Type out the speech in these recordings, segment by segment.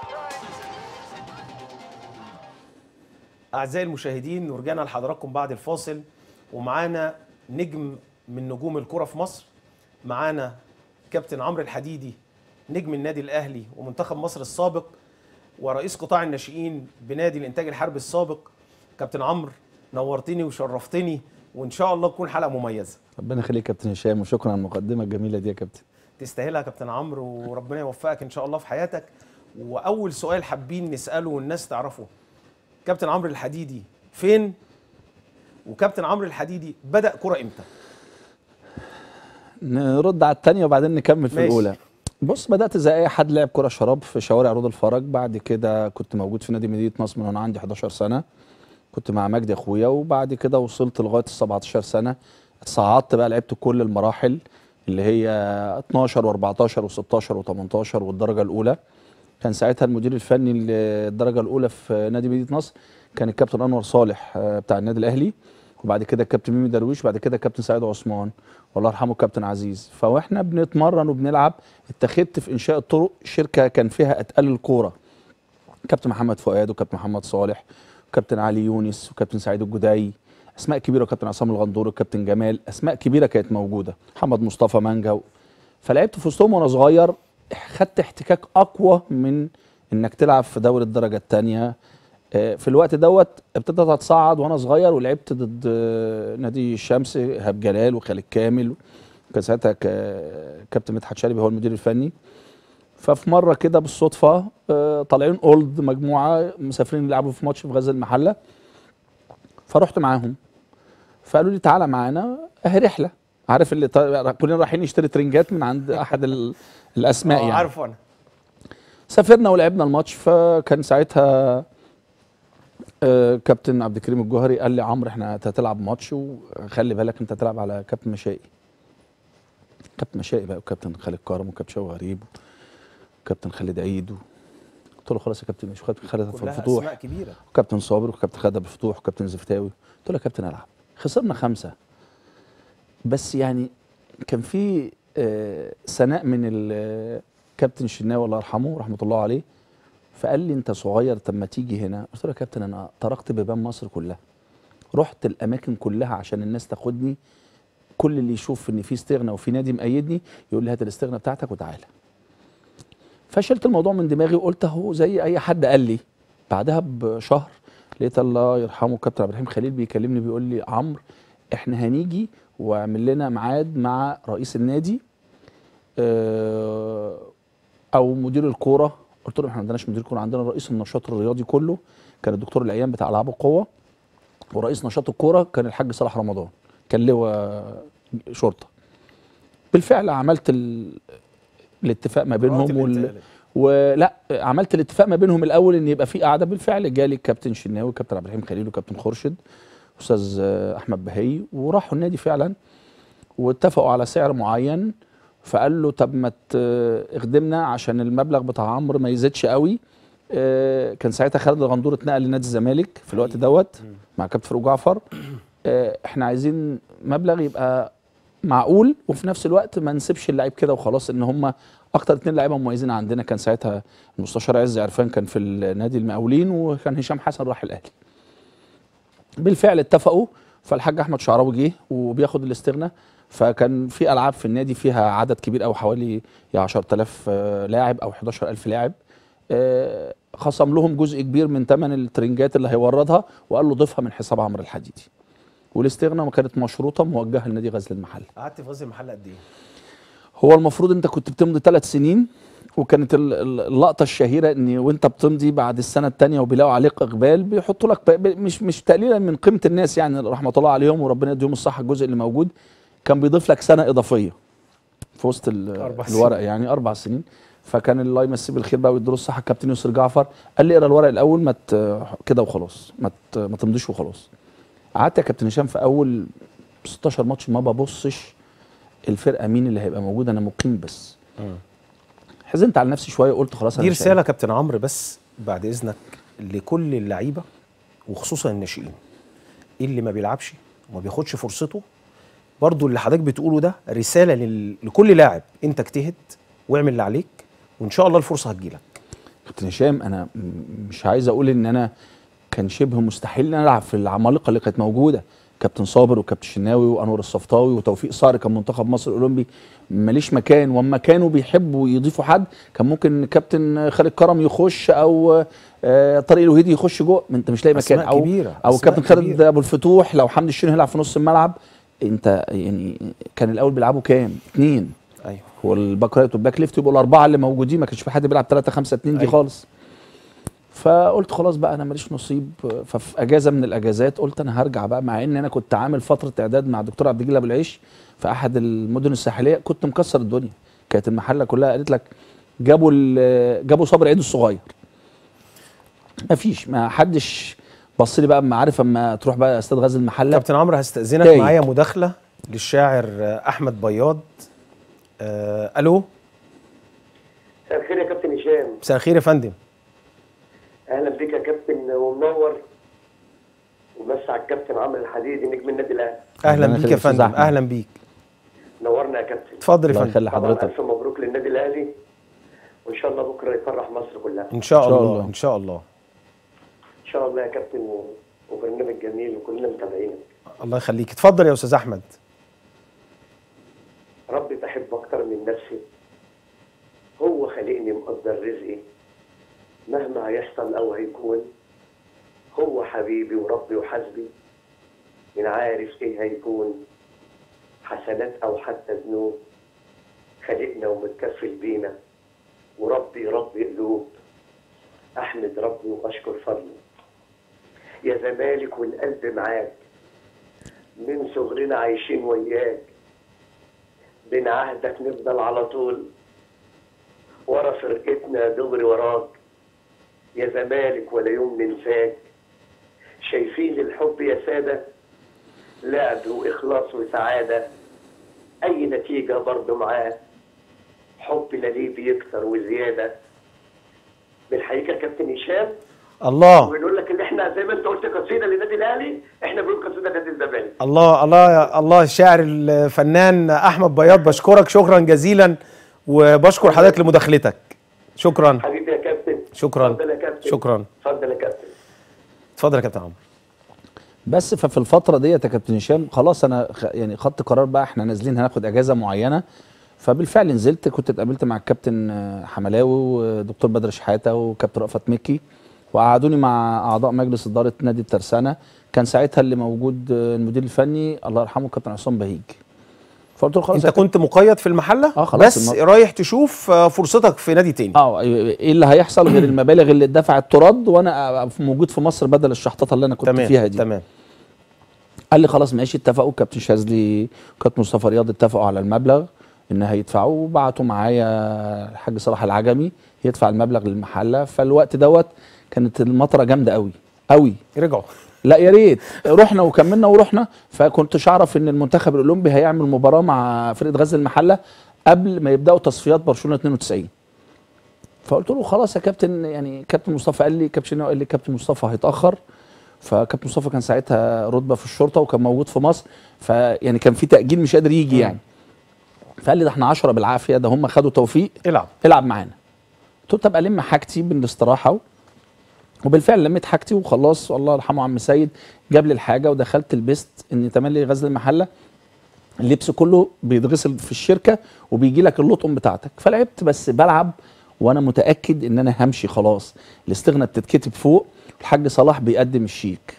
أعزائي المشاهدين ورجعنا لحضراتكم بعد الفاصل ومعانا نجم من نجوم الكرة في مصر معانا كابتن عمرو الحديدي نجم النادي الأهلي ومنتخب مصر السابق ورئيس قطاع الناشئين بنادي الإنتاج الحربي السابق كابتن عمرو نورتني وشرفتني وإن شاء الله تكون حلقة مميزة ربنا يخليك يا كابتن هشام وشكرا على المقدمه الجميله دي يا كابتن تستاهلها يا كابتن عمرو وربنا يوفقك إن شاء الله في حياتك وأول سؤال حابين نسأله والناس تعرفه كابتن عمرو الحديدي فين وكابتن عمرو الحديدي بدأ كرة إمتى؟ نرد على الثانيه وبعدين نكمل في ماشي. الاولى بص بدات زي اي حد لعب كره شراب في شوارع رود الفرج بعد كده كنت موجود في نادي مدينه نصر من وانا عندي 11 سنه كنت مع مجدي اخويا وبعد كده وصلت لغايه ال 17 سنه اتصعدت بقى لعبت كل المراحل اللي هي 12 و14 و16 و18 والدرجه الاولى كان ساعتها المدير الفني للدرجه الاولى في نادي مدينه نصر كان الكابتن انور صالح آه، بتاع النادي الاهلي وبعد كده الكابتن ميمي درويش وبعد كده الكابتن سعيد عثمان والله يرحمه الكابتن عزيز فواحنا بنتمرن وبنلعب اتخذت في انشاء الطرق شركه كان فيها اتقال الكوره كابتن محمد فؤاد وكابتن محمد صالح وكابتن علي يونس وكابتن سعيد الجدعي اسماء كبيره وكابتن عصام الغندور وكابتن جمال اسماء كبيره كانت موجوده محمد مصطفى مانجا و... فلعبت في وسطهم وانا صغير خدت احتكاك اقوى من انك تلعب في دوري الدرجه الثانيه في الوقت دوت ابتديت اتصعد وانا صغير ولعبت ضد آه، نادي الشمس ايهاب جلال وخالد كامل كان ساعتها ك- كابتن مدحت شلبي هو المدير الفني ففي مره كده بالصدفه آه، طالعين اولد مجموعه مسافرين يلعبوا في ماتش في غزل المحله فرحت معاهم فقالوا لي تعالى معانا اهي رحله عارف اللي طا- كلنا رايحين نشتري ترنجات من عند احد ال- الاسماء آه، يعني عارفه أنا سافرنا ولعبنا الماتش فكان ساعتها آه، كابتن عبد الكريم الجوهري قال لي عمرو احنا انت هتلعب ماتش وخلي بالك انت هتلعب على كابتن مشائي كابتن مشائي بقى وكابتن خالد كرم وكابتن شوقي غريب وكابتن خالد عيد و... قلت له خلاص يا كابتن مش كابتن خالد كلها فتوح أسماء كبيرة وكابتن صابر وكابتن خالد ابو فتوح وكابتن زفتاوي قلت له يا كابتن العب خسرنا خمسه بس يعني كان في آه، ثناء من الكابتن الشناوي الله يرحمه رحمه الله عليه فقال لي انت صغير طب ما تيجي هنا قلت له يا كابتن انا طرقت بيبان مصر كلها رحت الاماكن كلها عشان الناس تاخدني كل اللي يشوف ان في استغنى وفي نادي مأيدني يقول لي هات الاستغنى بتاعتك وتعالى فشلت الموضوع من دماغي وقلت اهو زي اي حد قال لي بعدها بشهر لقيت الله يرحمه كابتن عبد الرحيم خليل بيكلمني بيقول لي عمرو احنا هنيجي واعمل لنا ميعاد مع رئيس النادي آه، او مدير الكوره قلت له احنا ما عندناش مدير كوره عندنا رئيس النشاط الرياضي كله كان الدكتور العيان بتاع العاب القوه ورئيس نشاط الكوره كان الحاج صلاح رمضان كان لواء شرطه بالفعل عملت ال... الاتفاق ما بينهم راتب وال... الانتقال. ولا عملت الاتفاق ما بينهم الاول ان يبقى في قعده بالفعل جالي الكابتن شناوي كابتن عبد الرحيم خليل وكابتن خورشيد استاذ آه، احمد بهي وراحوا النادي فعلا واتفقوا على سعر معين فقال له طب ما ت- اخدمنا عشان المبلغ بتاع عمرو ما يزيدش قوي آه، كان ساعتها خالد الغندور اتنقل لنادي الزمالك في الوقت دوت مع كابتن فاروق جعفر آه، احنا عايزين مبلغ يبقى معقول وفي نفس الوقت ما نسيبش اللعيب كده وخلاص ان هم اكتر اتنين لعيبه مميزين عندنا كان ساعتها المستشار عز عرفان كان في النادي المقاولين وكان هشام حسن راح الاهلي بالفعل اتفقوا فالحاج احمد شعراوي جه وبياخد الاستغنى فكان في العاب في النادي فيها عدد كبير قوي حوالي يا 10000 آه، لاعب او 11000 لاعب آه، خصم لهم جزء كبير من ثمن الترنجات اللي هيوردها وقال له ضيفها من حساب عمرو الحديدي والاستغنى كانت مشروطه موجهه لنادي غزل المحله قعدت في غزل المحل قد ايه؟ هو المفروض انت كنت بتمضي ثلاث سنين وكانت ال- ال- اللقطه الشهيره ان وانت بتمضي بعد السنه الثانيه وبيلاقوا عليك اقبال بيحطوا لك ب- ب- مش مش تقليلا من قيمه الناس يعني رحمه الله عليهم وربنا يديهم الصحه الجزء اللي موجود كان بيضيف لك سنه اضافيه في وسط ال- أربع الورق سنين. يعني اربع سنين فكان الله يمسيه بالخير بقى ويديله الصحه الكابتن يسر جعفر قال لي اقرا الورق الاول ما ت- كده وخلاص ما ت- ما تمضيش وخلاص قعدت يا كابتن هشام في اول 16 ماتش ما ببصش الفرقه مين اللي هيبقى موجود انا مقيم بس حزنت على نفسي شويه قلت خلاص دي مش رساله كابتن عمرو بس بعد اذنك لكل اللعيبه وخصوصا الناشئين اللي ما بيلعبش وما بياخدش فرصته برضو اللي حضرتك بتقوله ده رساله لل... لكل لاعب انت اجتهد واعمل اللي عليك وان شاء الله الفرصه هتجيلك كابتن هشام انا م- مش عايز اقول ان انا كان شبه مستحيل ان انا العب في العمالقه اللي كانت موجوده كابتن صابر وكابتن شناوي وانور الصفطاوي وتوفيق صقر كان منتخب مصر الاولمبي ماليش مكان واما كانوا بيحبوا يضيفوا حد كان ممكن كابتن خالد كرم يخش او آه، طارق الوهيدي يخش جوه ما انت مش لاقي مكان أسماء او كبيرة، او أسماء كابتن خالد كبيرة. ابو الفتوح لو حمدي الشيرين هيلعب في نص الملعب انت يعني كان الاول بيلعبوا كام؟ اثنين ايوه هو الباك رايت والباك ليفت يبقوا الاربعه اللي موجودين ما كانش في حد بيلعب 3 5 2 دي أيوة. خالص فقلت خلاص بقى انا ماليش نصيب ففي اجازه من الاجازات قلت انا هرجع بقى مع ان انا كنت عامل فتره اعداد مع الدكتور عبد الجليل ابو العيش في احد المدن الساحليه كنت مكسر الدنيا كانت المحله كلها قالت لك جابوا ال- جابوا صابر عيد الصغير ما فيش ما حدش بص لي بقى اما عارف اما تروح بقى استاد غزل المحله كابتن عمرو هستأذنك تايه. معايا مداخلة للشاعر آه، أحمد بياض آه، ألو مساء الخير يا كابتن هشام مساء الخير يا فندم اهلا بك يا كابتن ومنور ومسي على الكابتن عمرو الحديدي نجم النادي الاهلي أهلا ربنا بيك يا يخليك يا أستاذ فندم أحمد. أهلا بيك نورنا يا كابتن اتفضل يا الله فندم يخلي طبعا حضرتك الف مبروك للنادي الاهلي وان شاء الله بكره يفرح مصر كلها إن شاء إن شاء الله الله. إن شاء الله ان شاء الله يا كابتن و... وبرنامج جميل وكلنا متابعينك الله يخليك اتفضل يا أستاذ أحمد ربي بحب اكتر من نفسي هو خلقني مقدر رزقي مهما هيحصل او هيكون هو حبيبي وربي وحسبي من عارف ايه هيكون حسنات او حتى ذنوب خلقنا ومتكفل بينا وربي ربي قلوب احمد ربي واشكر فضله يا زمالك والقلب معاك من صغرنا عايشين وياك بين عهدك نفضل على طول ورا فرقتنا دغري وراك يا زمالك ولا يوم ننساك شايفين الحب يا سادة لعب وإخلاص وسعادة أي نتيجة برضه معاه حبنا ليه بيكتر وزيادة بنحييك يا كابتن هشام الله وبنقول لك ان احنا زي ما انت قلت قصيده للنادي الاهلي احنا بنقول قصيده لنادي الزمالك الله الله يا الله الشاعر الفنان أحمد بياض بشكرك شكرا جزيلا وبشكر حضرتك لمداخلتك شكرا حبيبي يا كابتن شكراً. اتفضل يا كابتن شكراً. اتفضل يا كابتن اتفضل يا كابتن عمرو بس ففي الفتره ديت يا كابتن هشام خلاص انا خ- يعني خدت قرار بقى احنا نازلين هناخد اجازه معينه فبالفعل نزلت كنت اتقابلت مع الكابتن آه، حملاوي ودكتور بدر شحاته وكابتن رأفت مكي وقعدوني مع اعضاء مجلس اداره نادي الترسانه كان ساعتها اللي موجود آه، المدير الفني الله يرحمه الكابتن عصام بهيج فقلت له خلاص انت يا كنت مقيد في المحله آه، خلاص بس الم- رايح تشوف آه، فرصتك في نادي تاني اه ايه اللي هيحصل غير المبالغ اللي اتدفعت ترد وانا أبقى موجود في مصر بدل الشحططه اللي انا كنت تمام فيها دي تمام قال لي خلاص ماشي اتفقوا كابتن شاذلي وكابتن مصطفى رياض اتفقوا على المبلغ ان هيدفعوا وبعتوا معايا الحاج صلاح العجمي يدفع المبلغ للمحله فالوقت دوت كانت المطره جامده قوي قوي رجعوا لا يا ريت رحنا وكملنا ورحنا فكنتش اعرف ان المنتخب الاولمبي هيعمل مباراه مع فرقه غزل المحله قبل ما يبداوا تصفيات برشلونه 92 فقلت له خلاص يا كابتن يعني كابتن مصطفى قال لي كابتن شناوي قال لي كابتن مصطفى هيتاخر فكابتن مصطفى كان ساعتها رتبه في الشرطه وكان موجود في مصر فيعني كان في تاجيل مش قادر يجي يعني فقال لي ده احنا 10 بالعافيه ده هم خدوا توفيق العب العب معانا قلت له طب الم حاجتي بالاستراحه و... وبالفعل لميت حاجتي وخلاص الله يرحمه عم سيد جاب لي الحاجه ودخلت لبست ان تملي غزل المحله اللبس كله بيتغسل في الشركه وبيجي لك اللطم بتاعتك فلعبت بس بلعب وانا متاكد ان انا همشي خلاص الاستغنى بتتكتب فوق الحاج صلاح بيقدم الشيك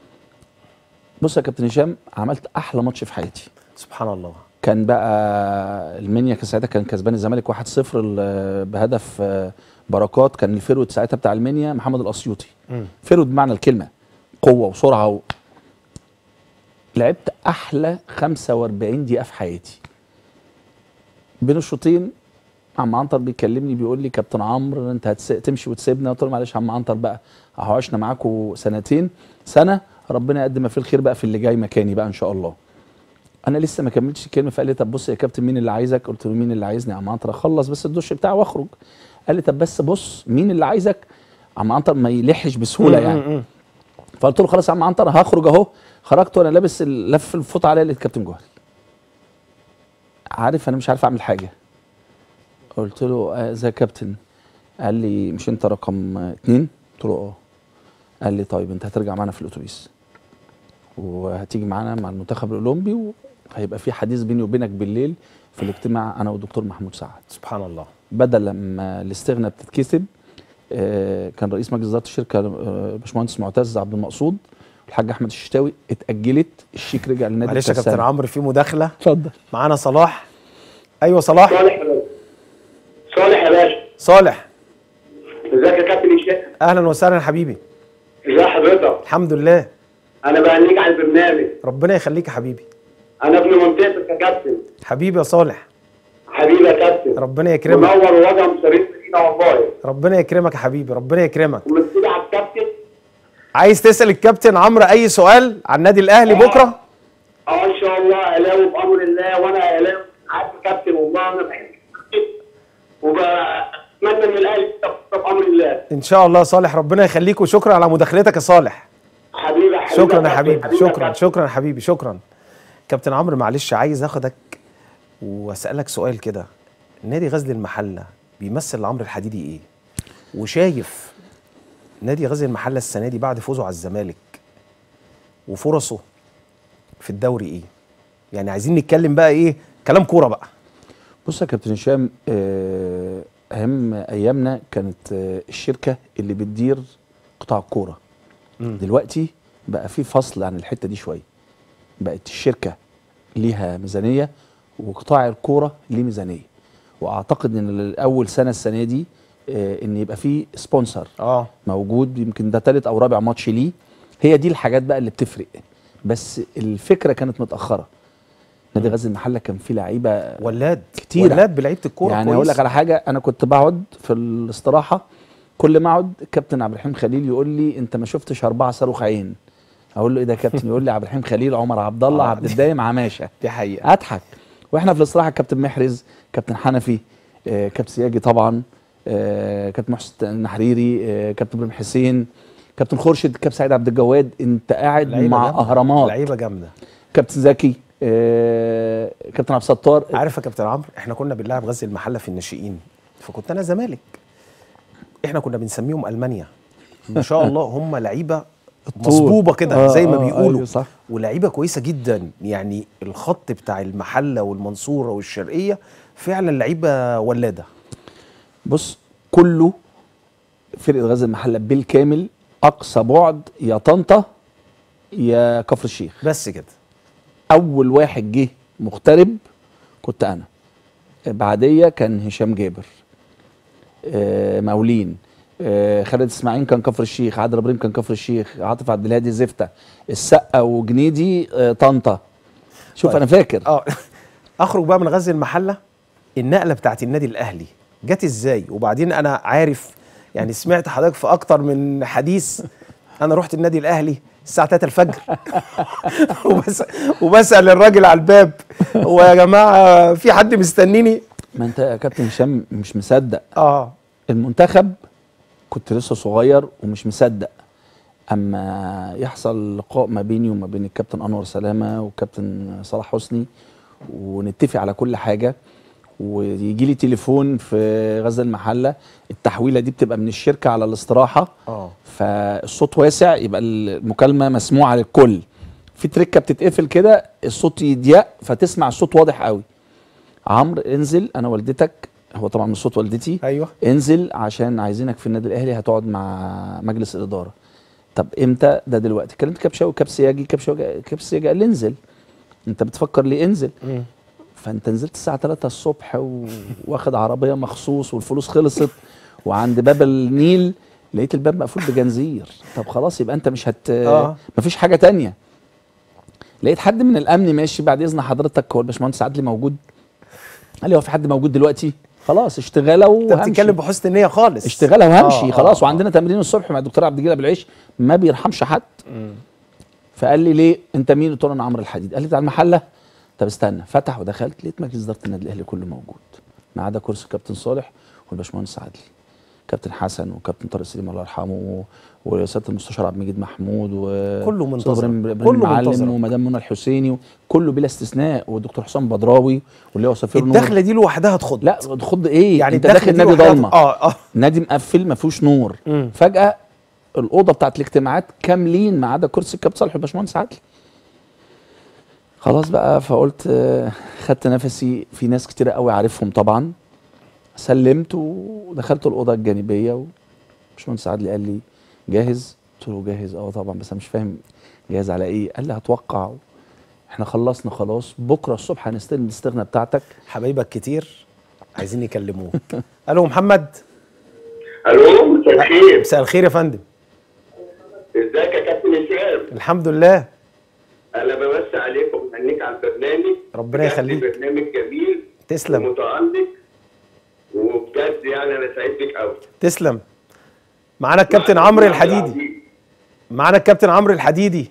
بص يا كابتن هشام عملت احلى ماتش في حياتي سبحان الله كان بقى المنيا كان ساعتها كان كسبان الزمالك 1-0 ال- بهدف آه، بركات كان الفيرود ساعتها بتاع المنيا محمد الاسيوطي مم. فيرود بمعنى الكلمه قوه وسرعه و... لعبت احلى 45 دقيقه في حياتي بين الشوطين عم عنتر بيكلمني بيقول لي كابتن عمرو انت هتس... تمشي وتسيبنا قلت له معلش يا عم عنتر بقى اهو عشنا معاكم سنتين سنه ربنا يقدم ما فيه الخير بقى في اللي جاي مكاني بقى ان شاء الله انا لسه ما كملتش الكلمه فقال لي طب بص يا كابتن مين اللي عايزك قلت له مين اللي عايزني يا عم عنتر اخلص بس الدش بتاعي واخرج قال لي طب بس بص مين اللي عايزك عم عنتر ما يلحش بسهوله مم، يعني مم، مم. فقلت له خلاص يا عم عنتر هخرج اهو خرجت وانا لابس اللف الفوط عليا لقيت كابتن جوهري عارف انا مش عارف اعمل حاجه قلت له آه، ازيك يا كابتن قال لي مش انت رقم اتنين قلت له اه قال لي طيب انت هترجع معانا في الاتوبيس وهتيجي معانا مع المنتخب الاولمبي وهيبقى في حديث بيني وبينك بالليل في الاجتماع انا والدكتور محمود سعد سبحان الله بدل لما الاستغنى بتتكسب آه، كان رئيس مجلس اداره الشركه آه، باشمهندس معتز عبد المقصود الحاج احمد الششتاوي اتاجلت الشيك رجع للنادي معلش يا بتاع كابتن السنة. عمرو في مداخله اتفضل معانا صلاح ايوه صلاح صالح يا باشا صالح يا باشا صالح ازيك يا كابتن هشام اهلا وسهلا حبيبي ازي حضرتك الحمد لله انا بهنيك على البرنامج ربنا يخليك يا حبيبي انا ابن منطقتك يا كابتن حبيبي يا صالح حبيبي يا كابتن ربنا يكرمك منور ووجه مصريف فينا والله ربنا يكرمك يا حبيبي ربنا يكرمك ومسؤول على الكابتن عايز تسال الكابتن عمرو اي سؤال عن النادي الاهلي بكره اه ان شاء الله اهلاوي بامر الله وانا اهلاوي عارف يا كابتن والله انا بحب الكابتن وبتمنى ان الاهلي يكسب بامر الله ان شاء الله يا صالح ربنا يخليك وشكرا على مداخلتك يا صالح حبيبي حبيبي شكرا يا كابتن، حبيبي يا شكرا كابتن. شكرا يا حبيبي شكرا كابتن عمرو معلش عايز اخدك واسالك سؤال كده نادي غزل المحله بيمثل لعمرو الحديدي ايه وشايف نادي غزل المحله السنه دي بعد فوزه على الزمالك وفرصه في الدوري ايه يعني عايزين نتكلم بقى ايه كلام كوره بقى بص يا كابتن هشام آه، اهم ايامنا كانت آه، الشركه اللي بتدير قطاع الكوره مم. دلوقتي بقى في فصل عن الحته دي شويه بقت الشركه ليها ميزانيه وقطاع الكوره ليه ميزانيه واعتقد ان اول سنه السنه دي آه، ان يبقى في سبونسر اه موجود يمكن ده تالت او رابع ماتش ليه هي دي الحاجات بقى اللي بتفرق بس الفكره كانت متاخره نادي غزل المحله كان فيه لعيبه ولاد كتيرة. ولاد بلعيبه الكوره يعني كويس. اقول لك على حاجه انا كنت بقعد في الاستراحه كل ما اقعد الكابتن عبد الرحيم خليل يقول لي انت ما شفتش اربعه صاروخ عين اقول له ايه ده يا كابتن يقول لي عبد الرحيم خليل عمر عبد الله آه. عبد الدايم عماشه دي حقيقه اضحك واحنا في الاستراحه كابتن محرز كابتن حنفي آه، كابتن سياجي طبعا آه، كابتن محسن النحريري آه، كابتن ابراهيم حسين كابتن خورشيد كابتن سعيد عبد الجواد انت قاعد لعيبة مع جامدة. اهرامات لعيبه جامده كابتن زكي آه، كابتن عبد الستار عارف يا كابتن عمرو احنا كنا بنلعب غزل المحله في الناشئين فكنت انا زمالك احنا كنا بنسميهم المانيا ما شاء الله هم لعيبه مصبوبه كده آه، زي ما آه، بيقولوا أيوة صح. ولعيبه كويسه جدا يعني الخط بتاع المحله والمنصوره والشرقيه فعلا لعيبه ولاده بص كله فرقه غزل المحله بالكامل اقصى بعد يا طنطا يا كفر الشيخ بس كده اول واحد جه مغترب كنت انا بعديه كان هشام جابر آه، مولين آه، خالد اسماعيل كان كفر الشيخ عادل ابراهيم كان كفر الشيخ عاطف عبد الهادي زفته السقا وجنيدي آه، طنطا شوف طيب. انا فاكر اه اخرج بقى من غزل المحله النقله بتاعت النادي الاهلي جت ازاي وبعدين انا عارف يعني سمعت حضرتك في اكتر من حديث انا رحت النادي الاهلي الساعه 3 الفجر وبس وبسال الراجل على الباب هو يا جماعه في حد مستنيني ما انت يا كابتن هشام مش مصدق اه المنتخب كنت لسه صغير ومش مصدق اما يحصل لقاء ما بيني وما بين الكابتن انور سلامه والكابتن صلاح حسني ونتفق على كل حاجه ويجي لي تليفون في غزل المحله التحويله دي بتبقى من الشركه على الاستراحه اه فالصوت واسع يبقى المكالمه مسموعه للكل في تركه بتتقفل كده الصوت يضيق فتسمع الصوت واضح قوي عمرو انزل انا والدتك هو طبعا من صوت والدتي ايوه انزل عشان عايزينك في النادي الاهلي هتقعد مع مجلس الاداره طب امتى ده دلوقتي كلمت كابشاوي كاب سياجي كابشاوي كاب سياجي قال لي انزل انت بتفكر ليه انزل مم. فانت نزلت الساعه 3 الصبح و... واخد عربيه مخصوص والفلوس خلصت وعند باب النيل لقيت الباب مقفول بجنزير طب خلاص يبقى انت مش هت آه. مفيش حاجه تانية لقيت حد من الامن ماشي بعد اذن حضرتك هو الباشمهندس عدلي موجود قال لي هو في حد موجود دلوقتي خلاص اشتغاله انت وهمشي بتتكلم بحسن نيه خالص اشتغاله وهمشي آه، خلاص آه، وعندنا تمرين الصبح مع الدكتور عبد الجليل ابو العيش ما بيرحمش حد فقال لي ليه انت مين قلت له انا عمرو الحديد قال لي بتاع المحله طب استنى فتح ودخلت لقيت مجلس اداره النادي الاهلي كله موجود ما عدا كرسي الكابتن صالح والباشمهندس عادل كابتن حسن وكابتن طارق سليم الله يرحمه وسياده المستشار عبد المجيد محمود و كله أستاذ منتظرك. إبراهيم- إبراهيم كله المعلم منتظرك. ومدام منى الحسيني كله بلا استثناء والدكتور حسام بدراوي واللي هو سفير نور الدخله دي لوحدها تخض لا خد ايه يعني انت الدخلة داخل دي نادي لوحدها- ضلمه اه اه نادي مقفل ما فيهوش نور مم. فجاه الاوضه بتاعت الاجتماعات كاملين ما عدا كرسي الكابتن صالح والباشمهندس عادل خلاص بقى فقلت آه، خدت نفسي في ناس كتير قوي عارفهم طبعا سلمت ودخلت الاوضه الجانبيه وباشمهندس عادل قال لي جاهز قلت له جاهز اه طبعا بس انا مش فاهم جاهز على ايه قال لي هتوقع احنا خلصنا خلاص بكره الصبح هنستلم الاستغنى بتاعتك حبايبك كتير عايزين يكلموك الو محمد الو مساء الخير مساء الخير يا فندم ازيك يا كابتن هشام الحمد لله انا بمسي عليكم وبهنيك على البرنامج ربنا بجد يخليك. برنامج جميل تسلم ومتالق وبجد يعني انا سعيد بيك قوي تسلم معانا الكابتن عمرو الحديدي معانا الكابتن عمرو الحديدي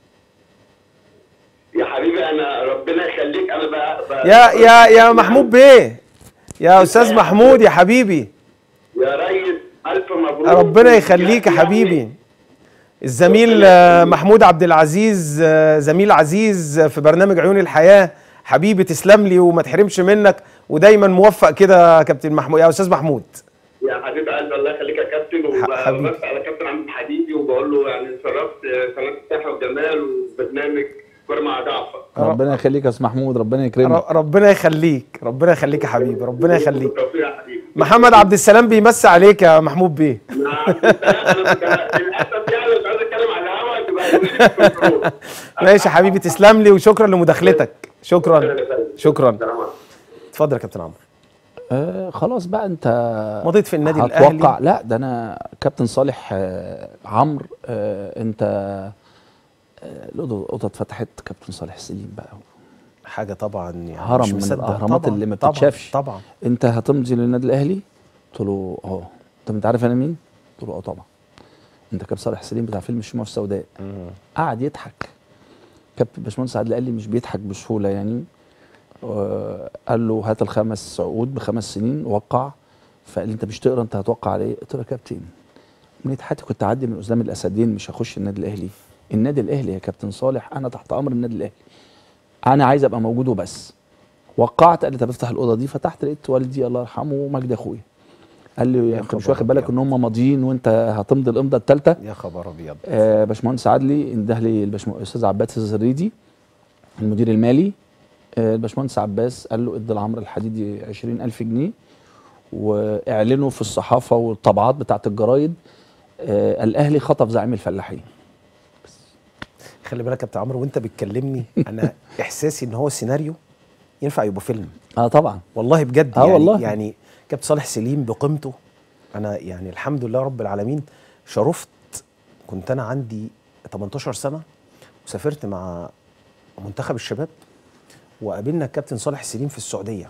يا حبيبي انا ربنا يخليك انا بقى, بقى يا يا يا محمود بيه يا استاذ محمود يا حبيبي يا ريس الف مبروك ربنا يخليك يا حبيبي الزميل آه، محمود عبد العزيز آه، زميل عزيز في برنامج عيون الحياة حبيبي تسلم لي وما تحرمش منك ودايما موفق كده يا كابتن محمود يا استاذ محمود يا حبيب قلبي الله يخليك يا كابتن حبيبي. وبمسي على كابتن عبد الحديدي وبقول له يعني اتشرفت قناه الصحه والجمال وبرنامج كوره مع جعفر ربنا يخليك يا استاذ محمود ربنا يكرمك ر- ربنا يخليك ربنا يخليك يا حبيبي ربنا يخليك بالتوفيق يا حبيبي محمد عبد السلام بيمسي عليك يا محمود بيه مع السلامة. للاسف يعني مش عايز اتكلم على الهوا تبقى يقولي لي في الكنترول. ماشي يا حبيبي تسلم لي وشكرا لمداخلتك شكرا شكرا سلام عليكم. اتفضل يا كابتن عمرو آه خلاص بقى انت مضيت في النادي هتوقع الاهلي لا ده انا كابتن صالح آه عمرو آه انت آه الاوضه الأوضة اتفتحت كابتن صالح سليم بقى حاجه طبعا يعني هرم مش من مصدق. الأهرامات طبعاً، اللي ما طبعاً، بتتشافش. طبعا انت هتمضي للنادي الاهلي قلت له اه طب انت عارف انا مين قلت له اه طبعا انت كابتن صالح سليم بتاع فيلم الشموع السوداء قعد يضحك كابتن باشمهندس عادل قال لي مش بيضحك بسهوله يعني آه، قال له هات الخمس عقود بخمس سنين وقع فقال لي انت مش تقرا انت هتوقع على ايه؟ قلت له يا كابتن من حياتي كنت اعدي من قدام الاسدين مش هخش النادي الاهلي النادي الاهلي يا كابتن صالح انا تحت امر النادي الاهلي انا عايز ابقى موجود وبس وقعت قال لي طب افتح الاوضه دي فتحت لقيت والدي الله يرحمه ومجدي اخويا قال لي انت مش خبر واخد بالك أبيض. ان هم ماضيين وانت هتمضي الامضه الثالثه يا خبر ابيض آه باشمهندس عدلي انده لي الباشمهندس الاستاذ عباس الزريدي المدير المالي آه الباشمهندس عباس قال له ادي لعمرو الحديدي 20000 جنيه واعلنوا في الصحافه والطبعات بتاعت الجرايد آه الاهلي خطف زعيم الفلاحين خلي بالك يا كابتن عمرو وانت بتكلمني انا احساسي ان هو سيناريو ينفع يبقى فيلم اه طبعا والله بجد آه يعني والله. يعني كابتن صالح سليم بقيمته انا يعني الحمد لله رب العالمين شرفت كنت انا عندي 18 سنه وسافرت مع منتخب الشباب وقابلنا الكابتن صالح سليم في السعوديه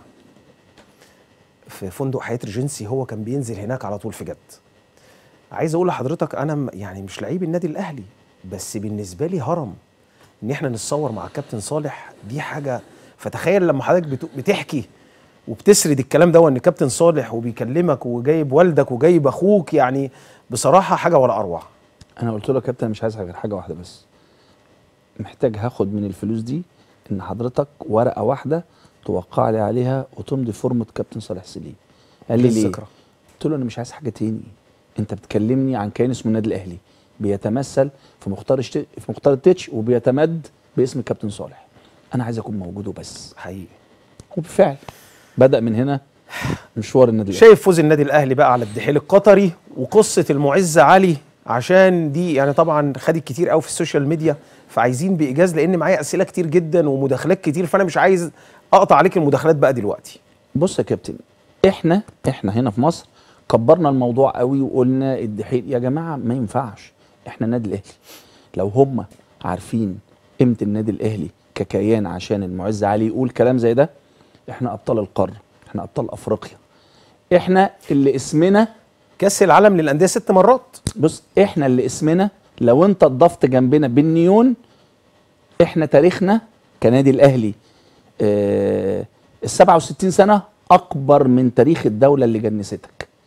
في فندق حياه ريجنسي هو كان بينزل هناك على طول في جد عايز اقول لحضرتك انا م- يعني مش لعيب النادي الاهلي بس بالنسبه لي هرم ان احنا نتصور مع الكابتن صالح دي حاجه فتخيل لما حضرتك بت- بتحكي وبتسرد الكلام ده ان كابتن صالح وبيكلمك وجايب والدك وجايب اخوك يعني بصراحه حاجه ولا اروع انا قلت له يا كابتن مش عايز غير حاجه واحده بس محتاج هاخد من الفلوس دي ان حضرتك ورقه واحده توقع لي عليها وتمضي فورمه كابتن صالح سليم قال لي ليه للذكرى. قلت له انا مش عايز حاجه تاني انت بتكلمني عن كيان اسمه النادي الاهلي بيتمثل في مختار الشت... في مختار التتش وبيتمد باسم الكابتن صالح انا عايز اكون موجود وبس حقيقي وبالفعل بدا من هنا مشوار النادي الاهلي شايف فوز النادي الاهلي بقى على الدحيل القطري وقصه المعز علي عشان دي يعني طبعا خدت كتير قوي في السوشيال ميديا فعايزين بايجاز لان معايا اسئله كتير جدا ومداخلات كتير فانا مش عايز اقطع عليك المداخلات بقى دلوقتي بص يا كابتن احنا احنا هنا في مصر كبرنا الموضوع قوي وقلنا الدحيل يا جماعه ما ينفعش احنا النادي الاهلي لو هم عارفين قيمه النادي الاهلي ككيان عشان المعز علي يقول كلام زي ده احنا ابطال القاره احنا ابطال افريقيا احنا اللي اسمنا كاس العالم للانديه ست مرات بص احنا اللي اسمنا لو انت اتضفت جنبنا بالنيون احنا تاريخنا كنادي الاهلي ال 67 سنه اكبر من تاريخ الدوله اللي جنستك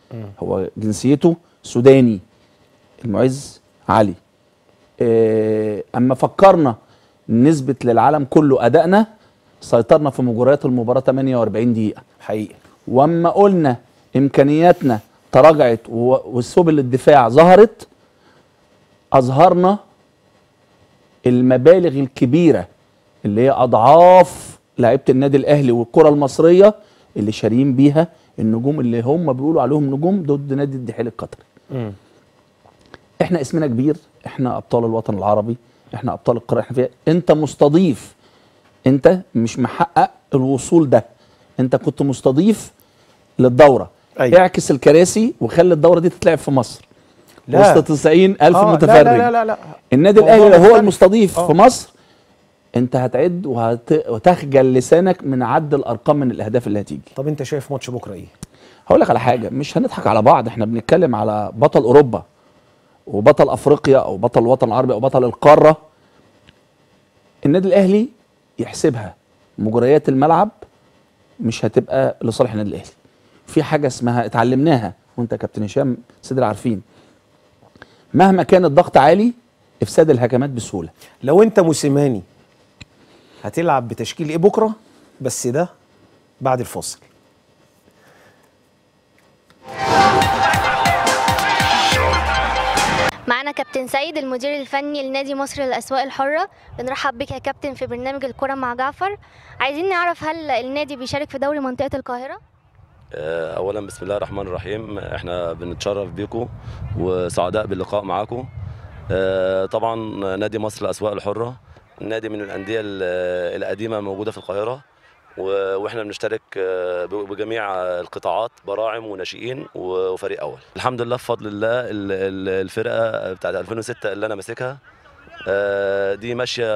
هو جنسيته سوداني المعز علي آه، اما فكرنا نثبت للعالم كله ادائنا سيطرنا في مجريات المباراه 48 دقيقه حقيقي واما قلنا امكانياتنا تراجعت و- والسبل الدفاع ظهرت اظهرنا المبالغ الكبيره اللي هي اضعاف لعيبه النادي الاهلي والكره المصريه اللي شاريين بيها النجوم اللي هم بيقولوا عليهم نجوم ضد نادي الدحيل القطري مم. احنا اسمنا كبير احنا ابطال الوطن العربي احنا ابطال القاره احنا فيها انت مستضيف انت مش محقق الوصول ده انت كنت مستضيف للدوره أيوة. اعكس الكراسي وخلي الدوره دي تتلعب في مصر لا. وسط 90 الف آه، متفرج لا لا لا لا النادي موضوع الاهلي لو هو مختلف. المستضيف آه. في مصر انت هتعد وهت... وتخجل لسانك من عد الارقام من الاهداف اللي هتيجي طب انت شايف ماتش بكره ايه هقول لك على حاجه مش هنضحك على بعض احنا بنتكلم على بطل اوروبا وبطل افريقيا او بطل الوطن العربي او بطل القاره النادي الاهلي يحسبها مجريات الملعب مش هتبقى لصالح النادي الاهلي في حاجه اسمها اتعلمناها وانت يا كابتن هشام صدر عارفين مهما كان الضغط عالي افساد الهجمات بسهوله لو انت موسيماني هتلعب بتشكيل ايه بكره بس ده بعد الفاصل معانا كابتن سيد المدير الفني لنادي مصر للأسواق الحرة بنرحب بك يا كابتن في برنامج الكرة مع جعفر عايزين نعرف هل النادي بيشارك في دوري منطقة القاهرة؟ آه، اولا بسم الله الرحمن الرحيم احنا بنتشرف بيكم وسعداء باللقاء معاكم آه، طبعا نادي مصر الاسواق الحره نادي من الانديه ال- القديمه موجوده في القاهره و- واحنا بنشترك آه، ب- بجميع القطاعات براعم وناشئين و- وفريق اول الحمد لله بفضل الله ال- ال- الفرقه بتاعت 2006 اللي انا ماسكها آه، دي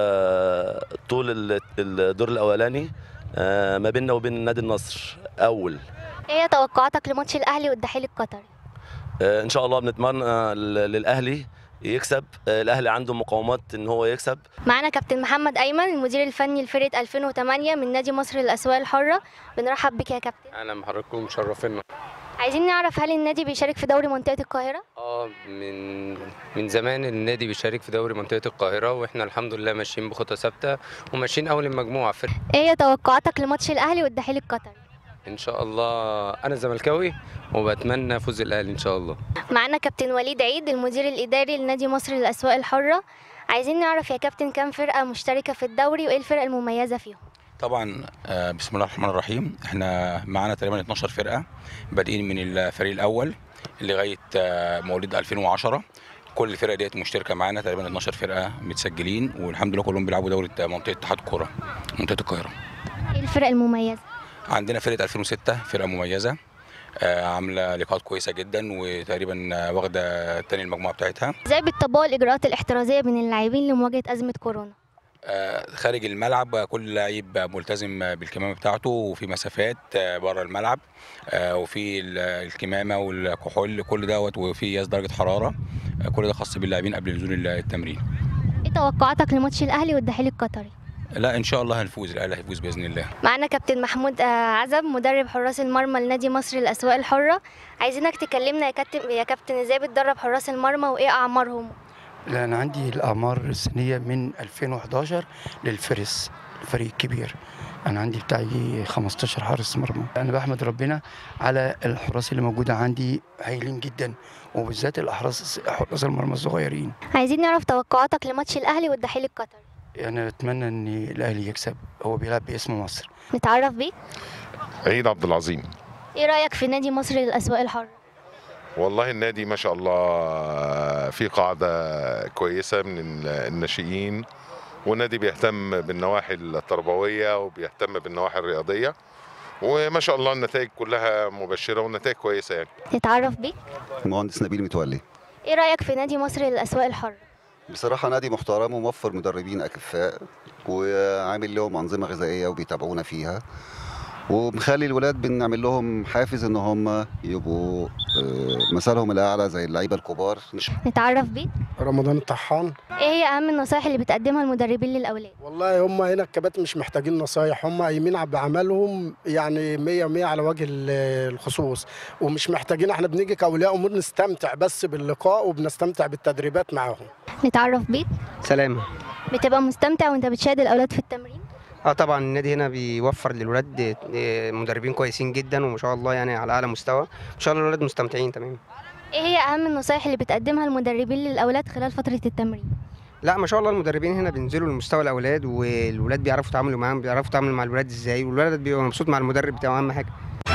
ماشيه طول ال- الدور الاولاني آه، ما بيننا وبين نادي النصر اول ايه هي توقعاتك لماتش الأهلي والدحيل القطري؟ آه، ان شاء الله بنتمنى ل- للاهلي يكسب آه، الاهلي عنده مقاومات ان هو يكسب معانا كابتن محمد أيمن المدير الفني لفرقة 2008 من نادي مصر للأسواق الحرة بنرحب بك يا كابتن اهلا بحضراتكم مشرفينا عايزين نعرف هل النادي بيشارك في دوري منطقة القاهرة؟ اه من من زمان النادي بيشارك في دوري منطقه القاهره واحنا الحمد لله ماشيين بخطى ثابته وماشيين اول المجموعه فرق ايه هي توقعاتك لماتش الأهلي والدحيل القطري؟ ان شاء الله انا زملكاوي وبتمنى فوز الاهلي ان شاء الله معانا كابتن وليد عيد المدير الإداري لنادي مصر للأسواق الحرة عايزين نعرف يا كابتن كام فرقة مشتركة في الدوري وإيه الفرق المميزة فيهم طبعا آه، بسم الله الرحمن الرحيم احنا معانا تقريبا 12 فرقه بادئين من الفريق الاول لغايه آه، مواليد 2010 كل الفرق ديت مشتركه معانا تقريبا 12 فرقه متسجلين والحمد لله كلهم بيلعبوا دوره منطقه اتحاد الكوره منطقه القاهره ايه الفرق المميزة؟ عندنا فرقه 2006 فرقه مميزه آه، عامله لقاءات كويسه جدا وتقريبا آه، واخده تاني المجموعه بتاعتها ازاي بتطبقوا الإجراءات الاحترازية بين اللاعبين لمواجهة أزمة كورونا؟ آه، خارج الملعب كل لعيب ملتزم بالكمامه بتاعته وفي مسافات آه، بره الملعب آه، وفي ال- الكمامه والكحول كل دوت وفي قياس درجه حراره آه، كل ده خاص باللاعبين قبل نزول التمرين ايه توقعاتك لماتش الأهلي والدحيل القطري؟ لا ان شاء الله هنفوز الاهلي هيفوز باذن الله معانا كابتن محمود آه، عزب مدرب حراس المرمى لنادي مصر للأسواق الحرة عايزينك تكلمنا يا كابتن يا كابتن ازاي بتدرب حراس المرمى وايه أعمارهم؟ لا أنا عندي الأعمار السنية من 2011 للفرس الفريق الكبير أنا عندي بتاعي 15 حارس مرمى أنا بحمد ربنا على الحراس اللي موجودة عندي هايلين جدا وبالذات الأحراس حراس المرمى الصغيرين عايزين نعرف توقعاتك لماتش الأهلي والدحيل القطري أنا أتمنى إن الأهلي يكسب هو بيلعب باسم مصر نتعرف بيك عيد عبد العظيم ايه رأيك في نادي مصر للأسواق الحرة؟ والله النادي ما شاء الله في قاعدة كويسة من ال- الناشئين والنادي بيهتم بالنواحي التربوية وبيهتم بالنواحي الرياضية وما شاء الله النتائج كلها مبشرة والنتائج كويسة يعني نتعرف بيك المهندس نبيل متولي ايه رأيك في نادي مصر للأسواق الحرة؟ بصراحة نادي محترم وموفر مدربين أكفاء وعامل لهم أنظمة غذائية وبيتابعونا فيها ومخلي الولاد بنعمل لهم حافز ان هم يبقوا آه، مثلهم الاعلى زي اللعيبه الكبار نتعرف بيك رمضان الطحان ايه هي اهم النصائح اللي بتقدمها المدربين للاولاد والله هم هنا الكباتن مش محتاجين نصايح هم قايمين بعملهم يعني 100 100 على وجه ال- الخصوص ومش محتاجين احنا بنيجي كاولياء امور نستمتع بس باللقاء وبنستمتع بالتدريبات معاهم نتعرف بيك سلامة بتبقى مستمتع وانت بتشاهد الاولاد في التمرين اه طبعا النادي هنا بيوفر للولاد آه، مدربين كويسين جدا وما شاء الله يعني على اعلى مستوى ان شاء الله الولاد مستمتعين تمام ايه هي اهم النصائح اللي بتقدمها المدربين للاولاد خلال فتره التمرين لا ما شاء الله المدربين هنا بينزلوا لمستوى الاولاد والولاد بيعرفوا يتعاملوا معاهم بيعرفوا يتعاملوا مع الولاد ازاي والولد بيبقى مبسوط مع المدرب بتاعه اهم حاجه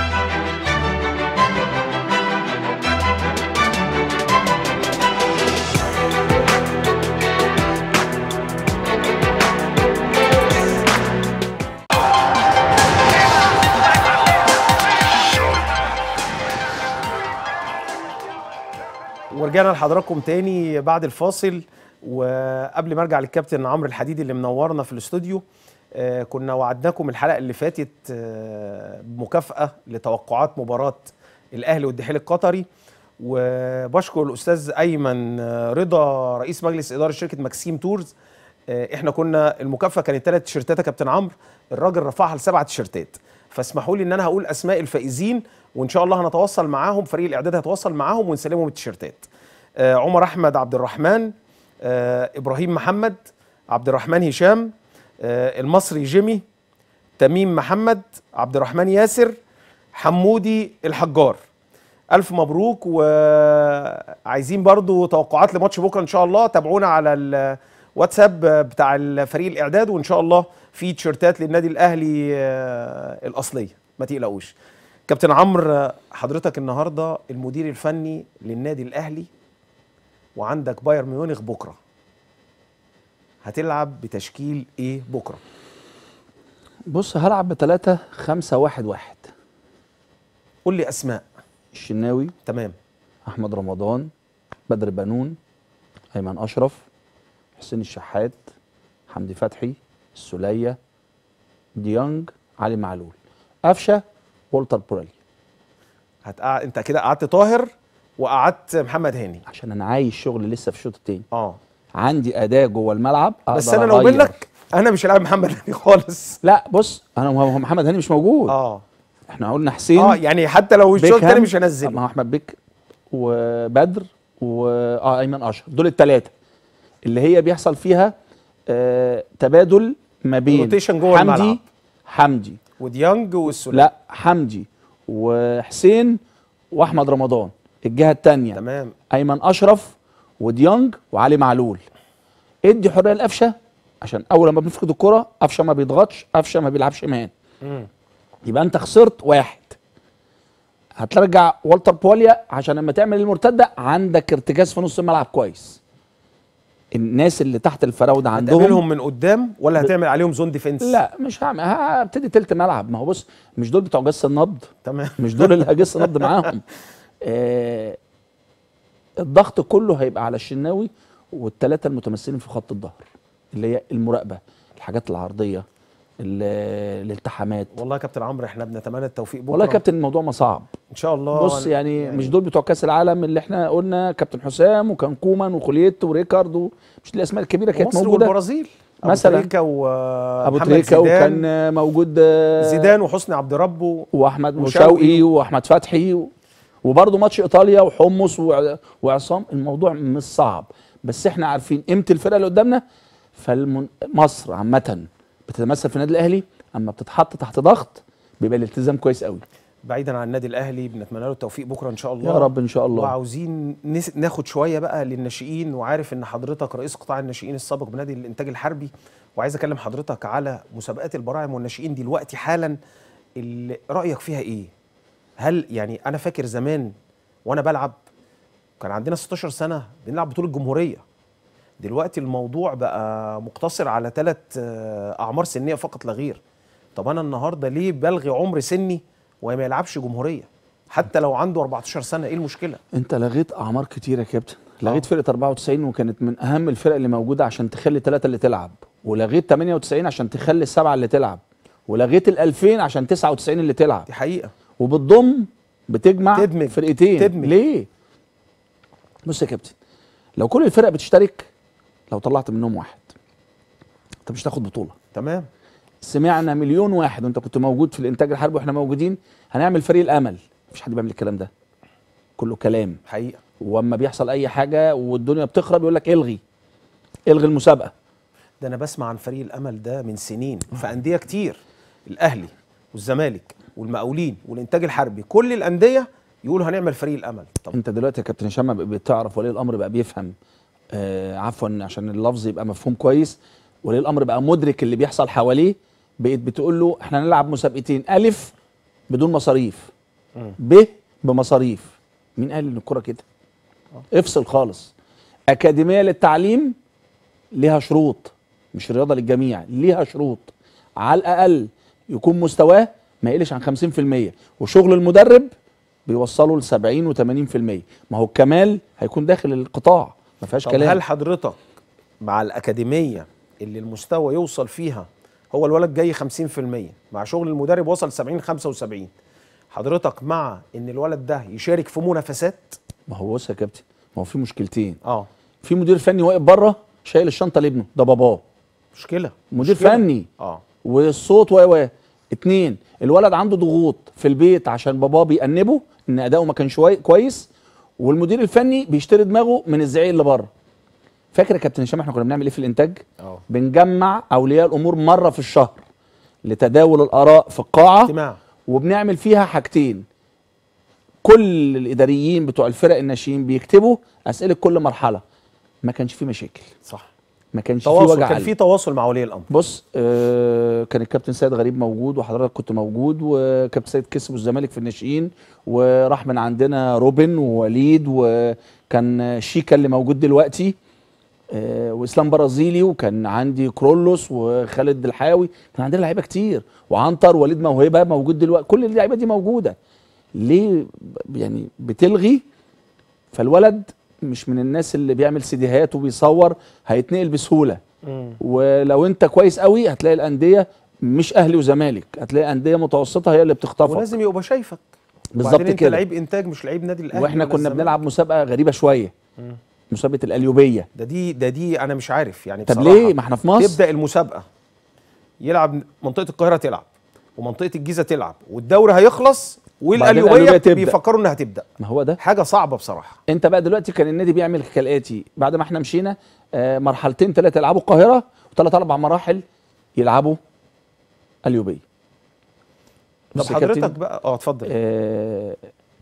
ورجعنا لحضراتكم تاني بعد الفاصل وقبل ما ارجع للكابتن عمرو الحديدي اللي منورنا في الاستوديو آه، كنا وعدناكم الحلقه اللي فاتت آه، بمكافاه لتوقعات مباراه الاهلي والدحيل القطري وبشكر الاستاذ ايمن آه، رضا رئيس مجلس اداره شركه ماكسيم تورز آه، احنا كنا المكافاه كانت ثلاث تيشيرتات يا كابتن عمرو الراجل رفعها لسبع تيشيرتات فاسمحوا لي ان انا هقول اسماء الفائزين وان شاء الله هنتواصل معاهم فريق الاعداد هيتواصل معاهم ونسلمهم التيشيرتات آه، عمر احمد عبد الرحمن آه، ابراهيم محمد عبد الرحمن هشام آه، المصري جيمي تميم محمد عبد الرحمن ياسر حمودي الحجار الف مبروك وعايزين برضو توقعات لماتش بكره ان شاء الله تابعونا على الواتساب بتاع الفريق الاعداد وان شاء الله في تيشيرتات للنادي الاهلي آه، الاصليه ما تقلقوش كابتن عمرو آه، حضرتك النهارده المدير الفني للنادي الاهلي وعندك بايرن ميونخ بكره هتلعب بتشكيل ايه بكره بص هلعب بثلاثة خمسة واحد واحد قول لي اسماء الشناوي تمام احمد رمضان بدر بنون ايمن اشرف حسين الشحات حمدي فتحي السوليه ديانج علي معلول قفشه والتر بوريلي هتقع... انت كده قعدت طاهر وقعدت محمد هاني عشان انا عايز شغل لسه في الشوط التاني اه عندي اداء جوه الملعب بس أقدر انا لو أغير. منك انا مش هلاعب محمد هاني خالص لا بص انا هو محمد هاني مش موجود اه احنا قلنا حسين اه يعني حتى لو الشوط بيكهام، التاني مش هنزله ما هو احمد بيك وبدر و اه ايمن اشرف دول الثلاثه اللي هي بيحصل فيها آه تبادل ما بين روتيشن جوه حمدي الملعب. حمدي وديانج والسوليه لا حمدي وحسين واحمد رمضان الجهه الثانيه تمام ايمن اشرف وديانج وعلي معلول ادي حريه لقفشه عشان اول ما بنفقد الكره قفشه ما بيضغطش قفشه ما بيلعبش مان مم. يبقى انت خسرت واحد هترجع والتر بوليا عشان لما تعمل المرتده عندك ارتكاز في نص الملعب كويس الناس اللي تحت الفراوده عندهم هتقابلهم من قدام ولا هتعمل عليهم زون ديفense لا مش هعمل هبتدي تلت ملعب ما هو بص مش دول بتوع جس النبض تمام مش دول اللي هجس نبض معاهم آه الضغط كله هيبقى على الشناوي والثلاثه المتمثلين في خط الظهر اللي هي المراقبه الحاجات العرضيه ال- الالتحامات والله يا كابتن عمرو احنا بنتمنى التوفيق بكره والله يا كابتن الموضوع ما صعب ان شاء الله بص يعني, يعني مش دول بتوع كاس العالم اللي احنا قلنا كابتن حسام وكان كومان وخوليت وريكاردو مش الاسماء الكبيره كانت مصر موجوده والبرازيل أبو مثلا تريكة ابو ومحمد تريكه زيدان وكان موجود آه، زيدان وحسني عبد ربه واحمد وشوقي. وشوقي واحمد فتحي و... وبرضه ماتش ايطاليا وحمص وع- وعصام الموضوع مش صعب بس احنا عارفين قيمه الفرقه اللي قدامنا فمصر عامه بتتمثل في النادي الاهلي اما بتتحط تحت ضغط بيبقى الالتزام كويس قوي بعيدا عن النادي الاهلي بنتمنى له التوفيق بكره ان شاء الله يا رب ان شاء الله وعاوزين نس- ناخد شويه بقى للناشئين وعارف ان حضرتك رئيس قطاع الناشئين السابق بنادي الانتاج الحربي وعايز اكلم حضرتك على مسابقات البراعم والناشئين دلوقتي حالا اللي رايك فيها ايه هل يعني انا فاكر زمان وانا بلعب كان عندنا 16 سنه بنلعب بطوله الجمهوريه دلوقتي الموضوع بقى مقتصر على ثلاث اعمار سنيه فقط لا غير طب انا النهارده ليه بلغي عمر سني وما يلعبش جمهوريه حتى لو عنده 14 سنه ايه المشكله انت لغيت اعمار كتيره يا كابتن لغيت فرقه 94 وكانت من اهم الفرق اللي موجوده عشان تخلي ثلاثه اللي تلعب ولغيت 98 عشان تخلي السبعه اللي تلعب ولغيت ال 2000 عشان 99 اللي تلعب دي حقيقه وبتضم بتجمع تدمج. فرقتين تدمج. ليه بص يا كابتن لو كل الفرق بتشترك لو طلعت منهم واحد انت مش هتاخد بطوله تمام سمعنا مليون واحد وانت كنت موجود في الانتاج الحربي واحنا موجودين هنعمل فريق الامل مفيش حد بيعمل الكلام ده كله كلام حقيقه واما بيحصل اي حاجه والدنيا بتخرب يقول لك الغي الغي المسابقه ده انا بسمع عن فريق الامل ده من سنين في انديه كتير الاهلي والزمالك والمقاولين والانتاج الحربي كل الانديه يقولوا هنعمل فريق الامل طب انت دلوقتي يا كابتن هشام بقى بتعرف ولي الامر بقى بيفهم آه عفوا عشان اللفظ يبقى مفهوم كويس ولي الامر بقى مدرك اللي بيحصل حواليه بقيت بتقول له احنا هنلعب مسابقتين الف بدون مصاريف ب بمصاريف مين قال ان الكوره كده افصل خالص اكاديميه للتعليم ليها شروط مش رياضه للجميع ليها شروط على الاقل يكون مستواه ما يقلش عن 50% وشغل المدرب بيوصله ل 70 و80% ما هو الكمال هيكون داخل القطاع ما فيهاش طب كلام هل حضرتك مع الاكاديميه اللي المستوى يوصل فيها هو الولد جاي 50% مع شغل المدرب وصل 70 75 حضرتك مع ان الولد ده يشارك في منافسات ما هو بص يا كابتن ما هو في مشكلتين اه في مدير فني واقف بره شايل الشنطه لابنه ده باباه مشكله مدير مشكلة. فني اه والصوت و و اتنين الولد عنده ضغوط في البيت عشان باباه بيأنبه ان اداؤه ما كانش واي- كويس والمدير الفني بيشتري دماغه من الزعيق اللي بره فاكر يا كابتن هشام احنا كنا بنعمل ايه في الانتاج اه بنجمع اولياء الامور مره في الشهر لتداول الاراء في القاعه اجتماع وبنعمل فيها حاجتين كل الاداريين بتوع الفرق الناشئين بيكتبوا اسئله كل مرحله ما كانش في مشاكل صح ما كانش في تواصل وجع كان قلب. في تواصل مع ولي الامر بص آه كان الكابتن سيد غريب موجود وحضرتك كنت موجود وكابتن سيد كسبوا الزمالك في الناشئين وراح من عندنا روبن ووليد وكان شيكا اللي موجود دلوقتي آه واسلام برازيلي وكان عندي كرولوس وخالد الحاوي كان عندنا لعيبه كتير وعنتر وليد موهبه موجود دلوقتي كل اللعيبه دي موجوده ليه ب- يعني بتلغي فالولد مش من الناس اللي بيعمل سيديهات وبيصور هيتنقل بسهوله ولو انت كويس قوي هتلاقي الانديه مش اهلي وزمالك هتلاقي انديه متوسطه هي اللي بتخطفك ولازم يبقى شايفك بالظبط وبعدين انت كده. لعيب انتاج مش لعيب نادي الاهلي واحنا ولا كنا الزمالك. بنلعب مسابقه غريبه شويه مم. مسابقه القليوبيه ده دي ده دي انا مش عارف يعني طب بصراحة ليه؟ ما احنا في مصر. تبدا المسابقه يلعب منطقه القاهره تلعب ومنطقه الجيزه تلعب والدوري هيخلص القليوبية والقليوبيه تبدأ. بيفكروا انها هتبدا ما هو ده حاجه صعبه بصراحه انت بقى دلوقتي كان النادي بيعمل كالاتي بعد ما احنا مشينا آه مرحلتين ثلاثه يلعبوا القاهره وثلاث اربع مراحل يلعبوا قليوبيه طب بص يا كابتن، حضرتك بقى اه اتفضل آه،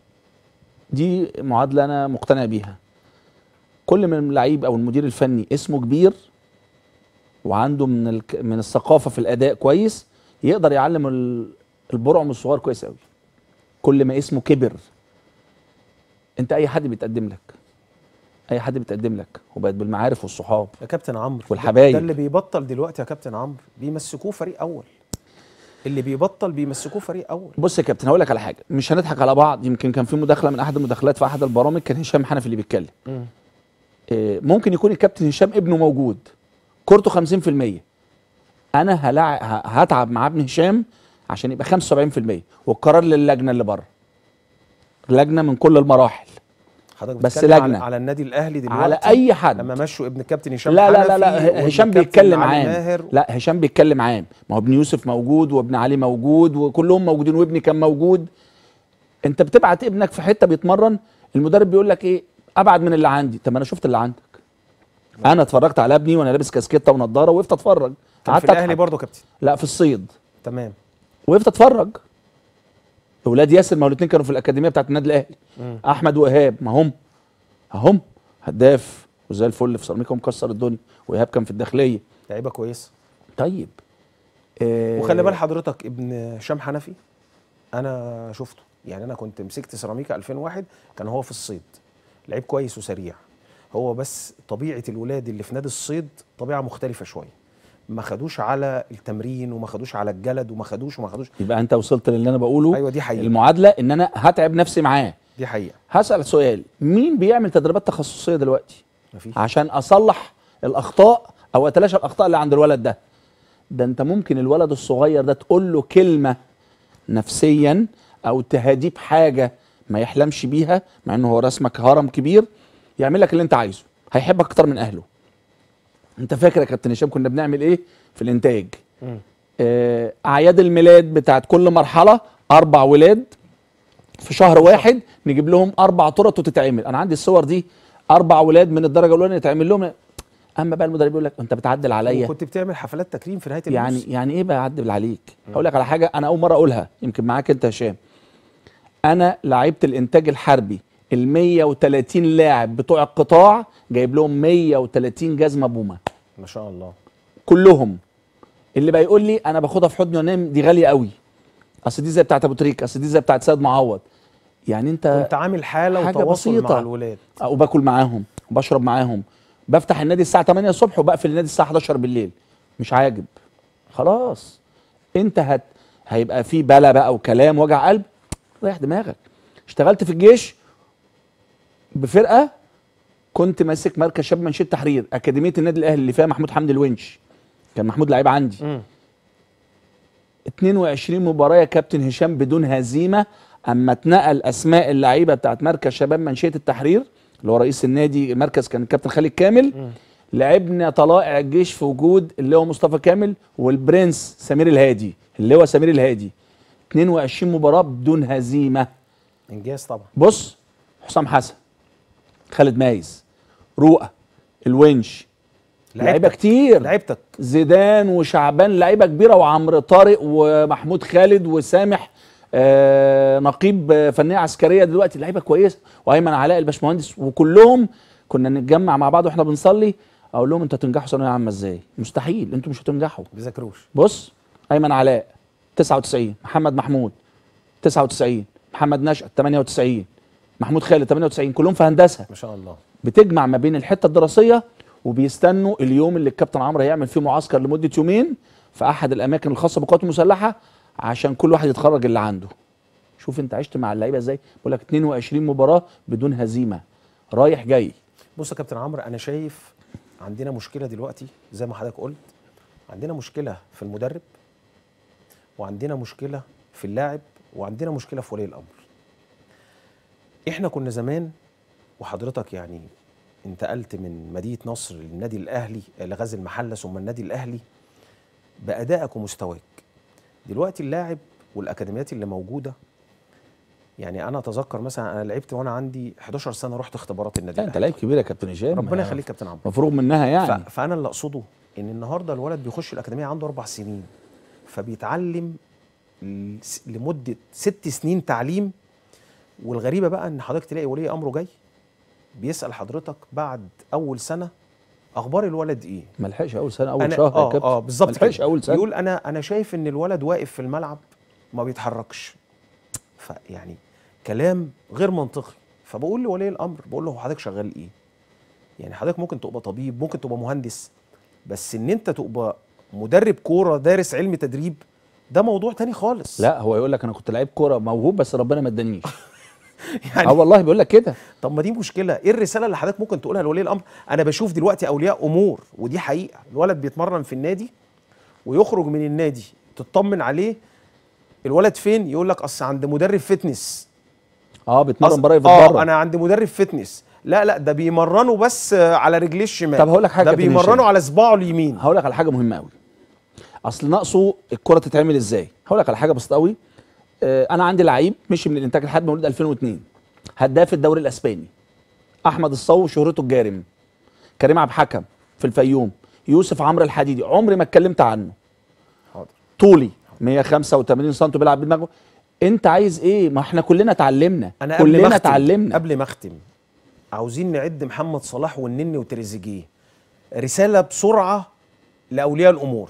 دي معادله انا مقتنع بيها كل من اللعيب او المدير الفني اسمه كبير وعنده من الك... من الثقافه في الاداء كويس يقدر يعلم ال- البرعم الصغير كويس قوي كل ما اسمه كبر انت اي حد بيتقدم لك اي حد بيتقدم لك وبقت بالمعارف والصحاب يا كابتن عمرو ده- والحبايب. ده اللي بيبطل دلوقتي يا كابتن عمرو بيمسكوه فريق اول اللي بيبطل بيمسكوه فريق اول بص يا كابتن هقول لك على حاجه مش هنضحك على بعض يمكن كان في مداخله من احد المداخلات في احد البرامج كان هشام حنفي اللي بيتكلم مم. آه، ممكن يكون الكابتن هشام ابنه موجود كورته 50% انا هلع... ه- هتعب مع ابن هشام عشان يبقى 75% والقرار للجنه اللي بره لجنه من كل المراحل حضرتك بس بتتكلم على, لجنة. على النادي الاهلي دلوقتي على اي حد لما مشوا ابن الكابتن هشام لا لا لا حنفي لا وابن هشام الكابتن بيتكلم علي عام ماهر لا هشام بيتكلم عام ما هو ابن يوسف موجود وابن علي موجود وكلهم موجودين وابني كان موجود انت بتبعت ابنك في حته بيتمرن المدرب بيقول لك ايه ابعد من اللي عندي طب ما انا شفت اللي عندك انا اتفرجت على ابني وانا لابس كاسكيته ونضاره وقفت اتفرج كان في الاهلي برضه كابتن لا في الصيد تمام وقفت اتفرج اولاد ياسر ما هو الاثنين كانوا في الاكاديميه بتاعت النادي الاهلي مم. احمد وايهاب ما هم اهم هداف وزي الفل في سيراميكا مكسر الدنيا وايهاب كان في الداخليه لعيبه كويسه طيب آه وخلي بال حضرتك ابن هشام حنفي انا شفته يعني انا كنت مسكت سيراميكا 2001 كان هو في الصيد لعيب كويس وسريع هو بس طبيعه الولاد اللي في نادي الصيد طبيعه مختلفه شويه ما خدوش على التمرين وما خدوش على الجلد وما خدوش وما خدوش يبقى انت وصلت للي انا بقوله ايوه دي حقيقه المعادله ان انا هتعب نفسي معاه دي حقيقه هسال سؤال مين بيعمل تدريبات تخصصيه دلوقتي مفيش عشان اصلح الاخطاء او اتلاشى الاخطاء اللي عند الولد ده ده انت ممكن الولد الصغير ده تقول له كلمه نفسيا او تهاديه بحاجه ما يحلمش بيها مع انه هو رسمك هرم كبير يعمل لك اللي انت عايزه هيحبك اكتر من اهله انت فاكر يا كابتن هشام كنا بنعمل ايه في الانتاج آه، اعياد الميلاد بتاعت كل مرحله اربع ولاد في شهر واحد نجيب لهم اربع تورت وتتعمل انا عندي الصور دي اربع ولاد من الدرجه الاولى يتعمل لهم اما بقى المدرب يقول لك انت بتعدل عليا وكنت بتعمل حفلات تكريم في نهايه يعني الموسم يعني ايه بعدل عليك هقول لك على حاجه انا اول مره اقولها يمكن معاك انت يا هشام انا لعيبه الانتاج الحربي ال 130 لاعب بتوع القطاع جايب لهم 130 جزمه بومه ما شاء الله كلهم اللي بقى يقول لي انا باخدها في حضني وانام دي غاليه قوي اصل دي زي بتاعت ابو تريك اصل دي زي بتاعت سيد معوض يعني انت كنت عامل حاله حاجة وتواصل بسيطة. مع الولاد آه، وباكل معاهم وبشرب معاهم بفتح النادي الساعه 8 الصبح وبقفل النادي الساعه 11 بالليل مش عاجب خلاص انت هت هيبقى في بلا بقى وكلام وجع قلب ريح دماغك اشتغلت في الجيش بفرقه كنت ماسك مركز شباب منشيه تحرير اكاديميه النادي الاهلي اللي فيها محمود حمدي الونش كان محمود لعيب عندي 22 مباراه يا كابتن هشام بدون هزيمه اما اتنقل اسماء اللعيبه بتاعت مركز شباب منشيه التحرير اللي هو رئيس النادي المركز كان الكابتن خالد كامل لعبنا طلائع الجيش في وجود اللي هو مصطفى كامل والبرنس سمير الهادي اللي هو سمير الهادي 22 مباراه بدون هزيمه انجاز طبعا بص حسام حسن خالد مايز رؤى الونش لعيبه كتير لعيبتك زيدان وشعبان لعيبه كبيره وعمرو طارق ومحمود خالد وسامح آه نقيب آه، فنيه عسكريه دلوقتي لعيبه كويسه وايمن علاء الباشمهندس وكلهم كنا نتجمع مع بعض واحنا بنصلي اقول لهم انتوا هتنجحوا ثانويه عامه ازاي؟ مستحيل انتوا مش هتنجحوا بيذاكروش بص ايمن علاء 99 محمد محمود 99 محمد نشأت 98 محمود خالد 98 كلهم في هندسه ما شاء الله بتجمع ما بين الحته الدراسيه وبيستنوا اليوم اللي الكابتن عمرو هيعمل فيه معسكر لمده يومين في احد الاماكن الخاصه بالقوات المسلحه عشان كل واحد يتخرج اللي عنده شوف انت عشت مع اللعيبه ازاي بقول لك 22 مباراه بدون هزيمه رايح جاي بص يا كابتن عمرو انا شايف عندنا مشكله دلوقتي زي ما حضرتك قلت عندنا مشكله في المدرب وعندنا مشكله في اللاعب وعندنا مشكله في ولي الامر احنا كنا زمان وحضرتك يعني انتقلت من مدينه نصر للنادي الاهلي لغزل المحله ثم النادي الاهلي بادائك ومستواك دلوقتي اللاعب والاكاديميات اللي موجوده يعني انا اتذكر مثلا انا لعبت وانا عندي 11 سنه رحت اختبارات النادي لا انت لعيب كبير يا كابتن هشام ربنا يخليك كابتن عمرو مفروغ منها يعني ف... فانا اللي اقصده ان النهارده الولد بيخش الاكاديميه عنده اربع سنين فبيتعلم ل- لمده ست سنين تعليم والغريبه بقى ان حضرتك تلاقي ولي امره جاي بيسال حضرتك بعد اول سنه اخبار الولد ايه ما لحقش اول سنه اول أنا- شهر يا اه كابتن اه بالظبط ما لحقش كده. اول سنه يقول انا انا شايف ان الولد واقف في الملعب ما بيتحركش فيعني كلام غير منطقي فبقول لولي الامر بقول له هو حضرتك شغال ايه يعني حضرتك ممكن تبقى طبيب ممكن تبقى مهندس بس ان انت تبقى مدرب كوره دارس علم تدريب ده موضوع تاني خالص لا هو يقول لك انا كنت لعيب كوره موهوب بس ربنا ما ادانيش يعني اه والله بيقول لك كده طب ما دي مشكله ايه الرساله اللي حضرتك ممكن تقولها لولي الامر انا بشوف دلوقتي اولياء امور ودي حقيقه الولد بيتمرن في النادي ويخرج من النادي تطمن عليه الولد فين يقول لك اصل عند مدرب فتنس اه بيتمرن أص- بره اه يتدرب انا عند مدرب فتنس لا لا ده بيمرنه بس آه، على رجليه الشمال طب هقول لك حاجه ده يا كابتن بيمرنه هشام. على صباعه اليمين هقول لك على حاجه مهمه قوي اصل ناقصه الكره تتعمل ازاي هقول لك على حاجه بسيطه قوي آه انا عندي لعيب مشي من الانتاج لحد مولود 2002 هداف الدوري الاسباني احمد الصو شهرته الجارم كريم عبد الحكم في الفيوم يوسف عمرو الحديدي عمري ما اتكلمت عنه حاضر طولي 185 سم بيلعب بدماغه انت عايز ايه ما احنا كلنا اتعلمنا انا قبل ما كلنا اختم اتعلمنا قبل ما اختم عاوزين نعد محمد صلاح والنني وتريزيجيه رساله بسرعه لاولياء الامور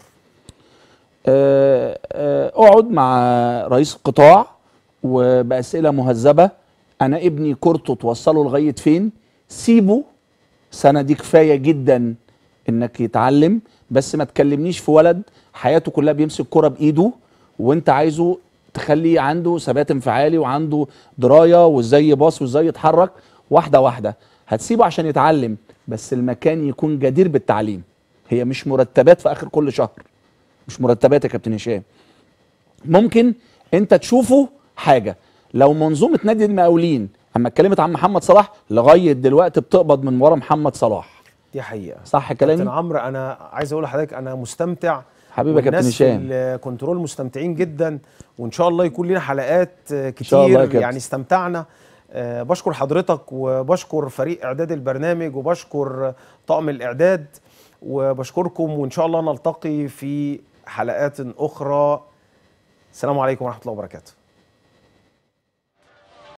آه، آه، اقعد مع رئيس القطاع وباسئله مهذبه انا ابني كورته توصله لغايه فين سيبه سنه دي كفايه جدا انك يتعلم بس ما تكلمنيش في ولد حياته كلها بيمسك كرة بايده وانت عايزه تخلي عنده ثبات انفعالي وعنده درايه وازاي يباص وازاي يتحرك واحده واحده هتسيبه عشان يتعلم بس المكان يكون جدير بالتعليم هي مش مرتبات في اخر كل شهر مش مرتبات يا كابتن هشام ممكن انت تشوفه حاجه لو منظومه نادي المقاولين اما اتكلمت عن محمد صلاح لغايه دلوقتي بتقبض من ورا محمد صلاح دي حقيقه صح كابتن كلامي عمرو انا عايز اقول لحضرتك انا مستمتع حبيبي يا كابتن والناس في هشام الكنترول مستمتعين جدا وان شاء الله يكون لنا حلقات آه، شاء الله يا كتير كابتن. يعني استمتعنا آه، بشكر حضرتك وبشكر فريق اعداد البرنامج وبشكر طاقم الاعداد وبشكركم وان شاء الله نلتقي في حلقات اخرى السلام عليكم ورحمه الله وبركاته